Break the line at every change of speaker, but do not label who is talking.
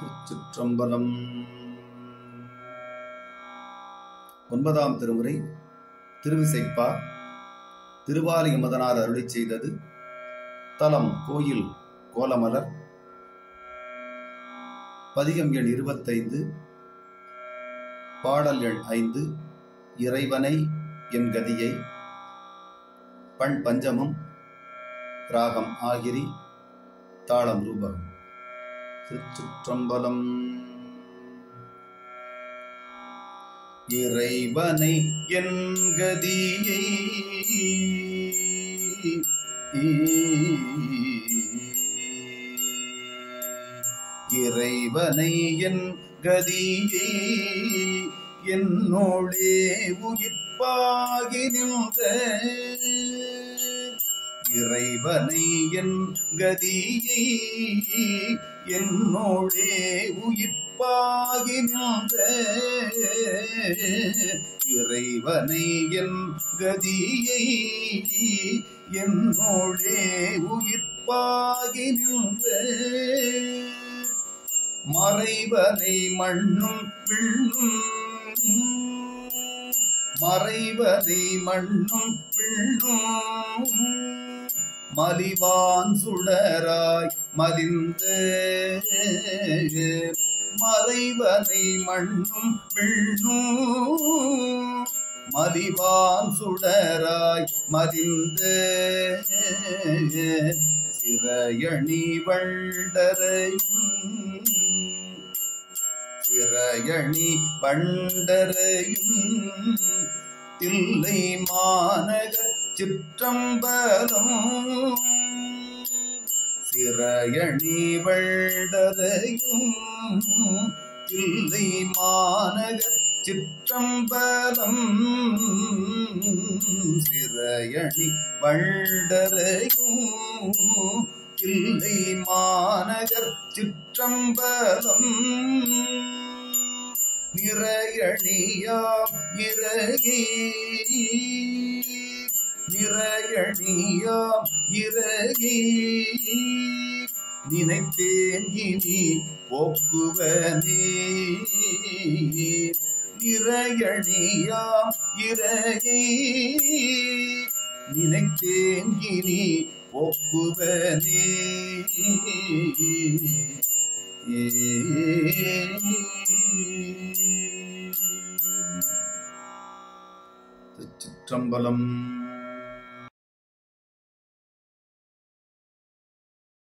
திருச்சிற்றம்பலம் ஒன்பதாம் திருமுறை திருவிசைப்பா திருவாலி மதனார் அருளிச் செய்தது தலம் கோயில் கோலமலர் பதிகம் எண் இருபத்தைந்து பாடல் எண் ஐந்து இறைவனை என் கதியை பண் பஞ்சமம் ராகம் ஆகிரி தாளம் ரூபகம் திருச்சிற்றம்பலம் இறைவனை என் கதியை இறைவனை என் கதியை என்னோடே உயிர்ப்பாகி நின்ற இறைவனை என் கதியை என்னோடே உயிர்ப்பாகி நின்ற இறைவனை என் கதியை என்னோடே உயிர்ப்பாகி நின்ற மறைவனை மண்ணும் விண்ணும் மறைவனை மண்ணும் விண்ணும் மலிவான் சுடராய் மலிந்த மறைவனை மண்ணும் விண்ணும் மலிவான் சுடராய் மலிந்த சிறையணி வண்டரையும் சிறையணி பண்டரையும் தில்லை மாநக சிற்றம்பலம் சிறையணி வண்டரையும் தில்லை மாநக சிற்றம்பலம் சிறையணி வண்டரையும் தில்லை மாநகர் சிற்றம்பலம் நிறையணியாம் இறகி நிறையணியாம் இறகி நினைத்தேன் இனி போக்குவனே நிறையணியாம் இறகி நினைத்தேன் இனி போக்குவனே திருச்சிற்றம்பலம்